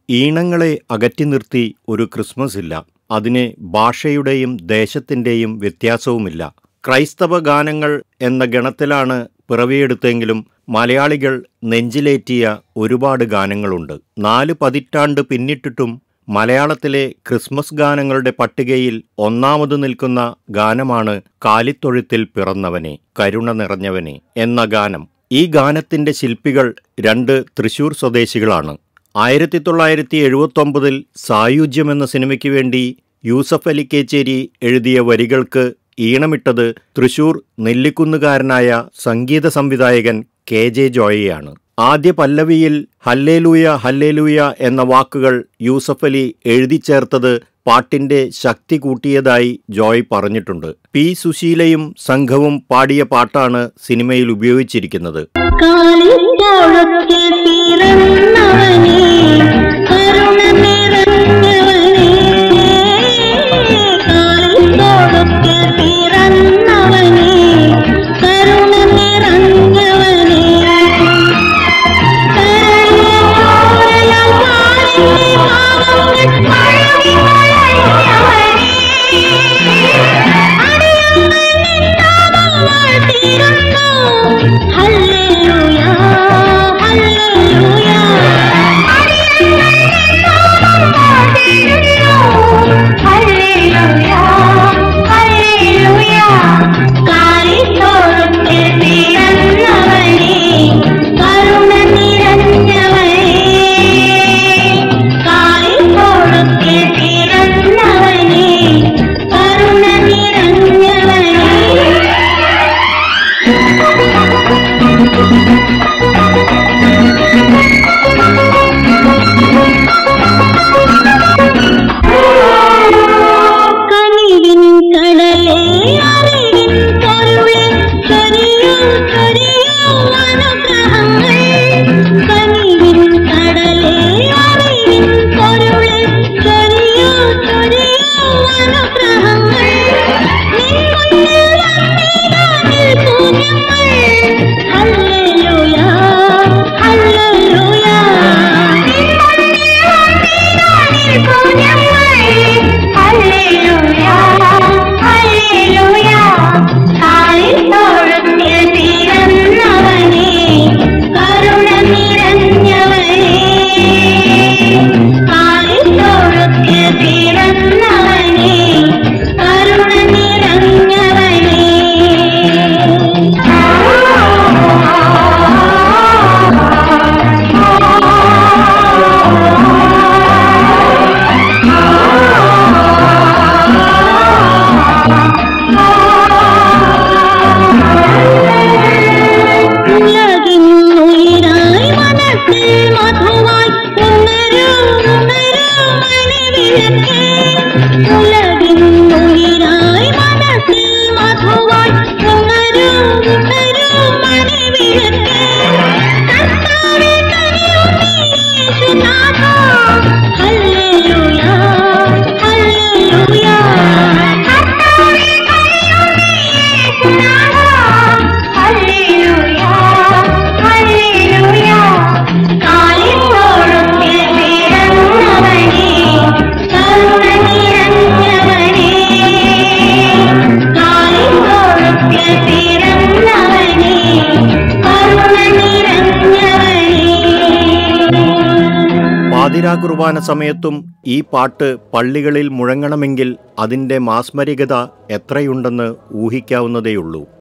ഈണങ്ങളെ അകറ്റി നിർത്തി ഒരു ക്രിസ്മസ് ഇല്ല അതിന് ഭാഷയുടെയും ദേശത്തിൻ്റെയും വ്യത്യാസവുമില്ല ക്രൈസ്തവ ഗാനങ്ങൾ എന്ന ഗണത്തിലാണ് പിറവിയെടുത്തെങ്കിലും മലയാളികൾ നെഞ്ചിലേറ്റിയ ഒരുപാട് ഗാനങ്ങളുണ്ട് നാല് പതിറ്റാണ്ട് പിന്നിട്ടിട്ടും മലയാളത്തിലെ ക്രിസ്മസ് ഗാനങ്ങളുടെ പട്ടികയിൽ ഒന്നാമത് നിൽക്കുന്ന ഗാനമാണ് കാലിത്തൊഴുത്തിൽ പിറന്നവനെ കരുണ നിറഞ്ഞവനെ എന്ന ഗാനം ഈ ഗാനത്തിന്റെ ശില്പികൾ രണ്ട് തൃശൂർ സ്വദേശികളാണ് ആയിരത്തി തൊള്ളായിരത്തി എഴുപത്തൊമ്പതിൽ സായുജ്യം എന്ന സിനിമയ്ക്ക് വേണ്ടി യൂസഫ് അലി കേച്ചേരി എഴുതിയ വരികൾക്ക് ഈണമിട്ടത് തൃശൂർ നെല്ലിക്കുന്നുകാരനായ സംഗീത സംവിധായകൻ കെ ജെ ജോയയാണ് ആദ്യ പല്ലവിയിൽ ഹല്ലേലൂയ ഹല്ലേലൂയ എന്ന വാക്കുകൾ യൂസഫ് അലി എഴുതി ചേർത്തത് പാട്ടിന്റെ ശക്തി കൂട്ടിയതായി ജോയ് പറഞ്ഞിട്ടുണ്ട് പി സുശീലയും സംഘവും പാടിയ പാട്ടാണ് സിനിമയിൽ ഉപയോഗിച്ചിരിക്കുന്നത് കാലിത്തോളത്തിൽ പിറന്നവനേ കരുണ നിറഞ്ഞവനേ കാലിത്തോളത്തിൽ പിറന്നവനേ കരുണ നിറഞ്ഞവനേ കരയോരയാൽ പാലിന്റെ പാവങ്ങൾ കഴുകി കളഞ്ഞവനേ കരുണ നിറഞ്ഞവനേ കാലിത്തോളത്തിൽ പിറന്നവനേ കരുണ നിറഞ്ഞവനേ കനിവിൻ കടലേ അറിവിൻ പൊരുളേ ചൊരിയൂ ചൊരിയൂ അനുഗ്രഹങ്ങൾ കനിവിൻ കടലേ അറിവിൻ പൊരുളേ ചൊരിയൂ ചൊരിയൂ അനുഗ്രഹങ്ങൾ നിൻ മുന്നിൽ വന്നിടാനിൽ പൂജ്യങ്ങൾ ഹല്ലേലൂയ ഹല്ലേലൂയ നിൻ മുന്നിൽ വന്നിടാനിൽ പൂജ്യങ്ങൾ ഹല്ലേലൂയ ഹല്ലേലൂയ കാലിത്തോളത്തിൽ പിറന്നവനേ കരുണ നിറഞ്ഞവനേ കാലിത്തോളത്തിൽ പിറന്നവനേ കരുണ നിറഞ്ഞവനേ ഉലകിൻ ഉയിരായി മനസ്സിൽ മധുവായി ഉണരൂ ഉണരൂ മണിവിളക്കേ ഉലകിൻ ഉയിരായി മനസ്സിൽ മധുവായി ഉണരൂ ഉണരൂ മണിവിളക്കേ കർത്താവേ കനിയുമേ യേശുനാഥാ ഹല്ലേലൂയ ഹല്ലേലൂയ കർത്താവേ കനിയുമേ യേശുനാഥാ ഹല്ലേലൂയ ഹല്ലേലൂയ കാലിത്തോളത്തിൽ പിറന്നവനേ കരുണ നിറഞ്ഞവനേ കാലിത്തോളത്തിൽ പിറന്നവനേ കരുണ നിറഞ്ഞവനേ പാതിരാ കുർബാന സമയത്തും ഈ പാട്ട് പള്ളികളിൽ മുഴങ്ങണമെങ്കിൽ അതിൻ്റെ മാസ്മരികത എത്രയുണ്ടെന്ന് ഊഹിക്കാവുന്നതേയുള്ളൂ